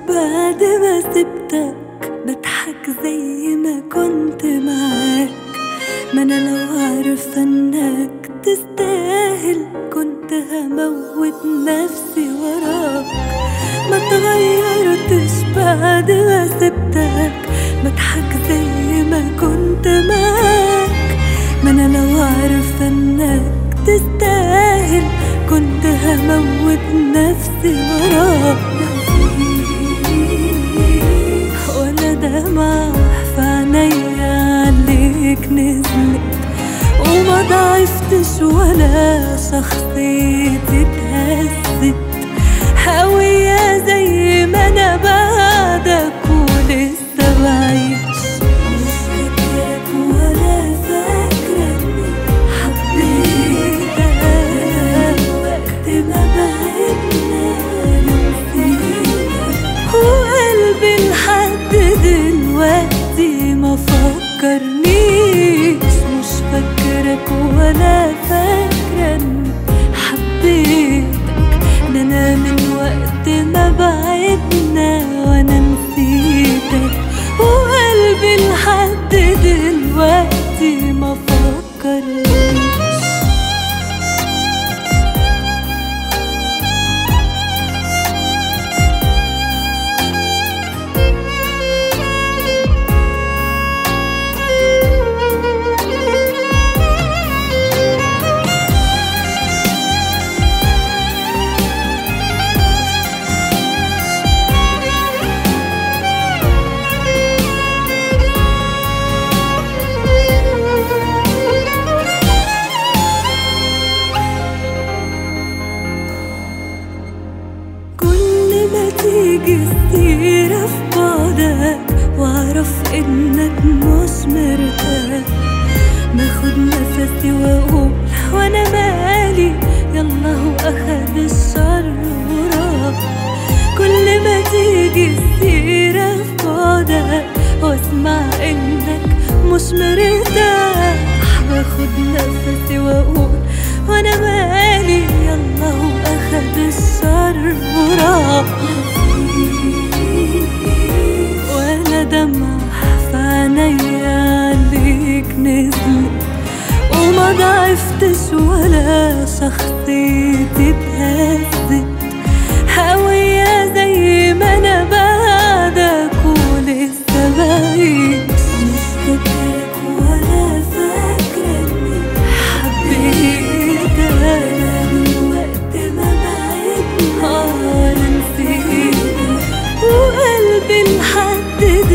بعد ما سبتك بضحك زي ما كنت معاك ما انا لو عارفة انك تستاهل كنت هموت نفسي وراك ما تغيرتش بعد ما سبتك بضحك زي ما كنت معاك ما انا لو عارفة انك تستاهل كنت هموت نفسي وراك وانا دمع في عينيا عليك نزلت وما ضعفتش ولا شخصيتي اتهزت هوية زي ما انا بعدك ولسه بعيش مش فاكرك ولا فاكرة اني حبيتك وقت ما بعدنا نسيتك وقلبي لحد دلوقتي ما فكرنيش مش فاكرك ولا فاكرة اني حبيتك ده انا من وقت ما بعدنا وانا نسيتك وقلبي لحد دلوقتي ما فكرنيش كل ما تيجي السيرة في بعدك واعرف انك مش مرتاح باخد نفسي واقول وانا مالي يلا هو اخد الشر وراح كل ما تيجي السيرة في بعدك واسمع انك مش مرتاح باخد نفسي واقول وانا مالي يلا هو اخد الشر وراح وانا دمع في عينيا عليك نزلت وما ضعفتش ولا شخصيتي اتهزت هوية زي ما انا بعدك ولسه بعيش مش فاكرك ولا فاكرة اني حبيتك انا من وقت ما بعدنا وانا نسيتك وقلبي لحد